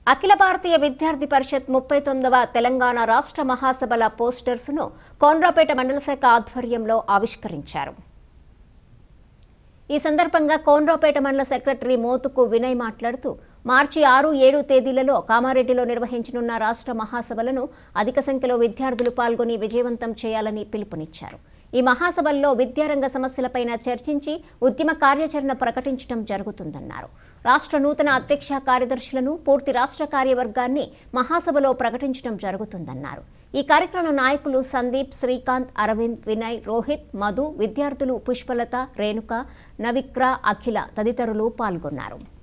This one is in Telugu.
అఖిల భారతీయ విద్యార్థి పరిషత్ ముప్పై తొమ్మిదవ తెలంగాణ రాష్ట్ర మహాసభల పోస్టర్స్ను కోన్రాపేట మండల శాఖ ఆధ్వర్యంలో ఆవిష్కరించారు ఈ సందర్భంగా కోన్రాపేట మండల సెక్రటరీ మోతుకు వినయ్ మాట్లాడుతూ మార్చి ఆరు ఏడు తేదీలలో కామారెడ్డిలో నిర్వహించనున్న రాష్ట్ర మహాసభలను అధిక సంఖ్యలో విద్యార్థులు పాల్గొని విజయవంతం చేయాలని పిలుపునిచ్చారు ఈ మహాసభల్లో విద్యారంగ సమస్యలపైన చర్చించి ఉద్యమ కార్యాచరణ ప్రకటించడం జరుగుతుందన్నారు రాష్ట్ర నూతన అధ్యక్ష కార్యదర్శులను పూర్తి రాష్ట్ర కార్యవర్గాన్ని మహాసభలో ప్రకటించడం జరుగుతుందన్నారు ఈ కార్యక్రమంలో నాయకులు సందీప్ శ్రీకాంత్ అరవింద్ వినయ్ రోహిత్ మధు విద్యార్థులు పుష్పలత రేణుక నవిక్ర అఖిల తదితరులు పాల్గొన్నారు